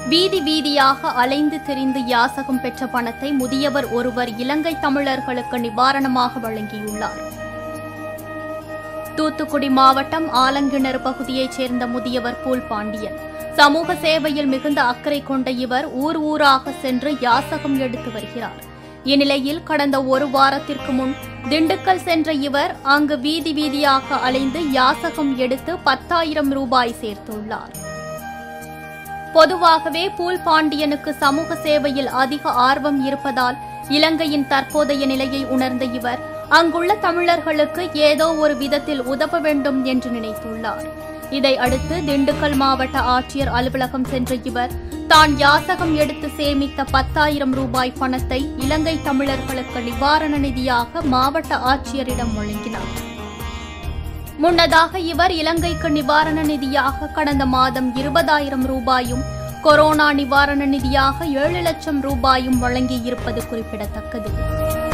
வீதி வீதியாக அலைந்து திரிந்து யாசகம் பெற்ற பணத்தை முதியவர் ஒருவர் இலங்கை தமிழர்களுக்கு நிவாரணமாக வழங்கியுள்ளார் தூத்துக்குடி மாவட்டம் ஆலங்கிணறு பகுதியைச் சேர்ந்த முதியவர் பூல் பாண்டியன் சமூக சேவையில் மிகுந்த அக்கறை கொண்ட இவர் ஊர் ஊராக சென்று யாசகம் எடுத்து வருகிறார் இந்நிலையில் கடந்த ஒரு வாரத்திற்கு முன் திண்டுக்கல் சென்ற இவர் அங்கு வீதி வீதியாக அலைந்து யாசகம் எடுத்து பத்தாயிரம் ரூபாய் சேர்த்துள்ளார் பொதுவாகவே பூல் பாண்டியனுக்கு சமூக சேவையில் அதிக ஆர்வம் இருப்பதால் இலங்கையின் தற்போதைய நிலையை உணர்ந்த இவர் அங்குள்ள தமிழர்களுக்கு ஏதோ ஒரு விதத்தில் உதவ வேண்டும் என்று நினைத்துள்ளார் இதை அடுத்து திண்டுக்கல் மாவட்ட ஆட்சியர் அலுவலகம் சென்ற இவர் தான் யாசகம் எடுத்து சேமித்த பத்தாயிரம் ரூபாய் பணத்தை இலங்கை தமிழர்களுக்கு நிவாரண நிதியாக மாவட்ட ஆட்சியரிடம் வழங்கினார் முன்னதாக இவர் இலங்கைக்கு நிவாரண நிதியாக கடந்த மாதம் இருபதாயிரம் ரூபாயும் கொரோனா நிவாரண நிதியாக ஏழு லட்சம் ரூபாயும் வழங்கியிருப்பது குறிப்பிடத்தக்கது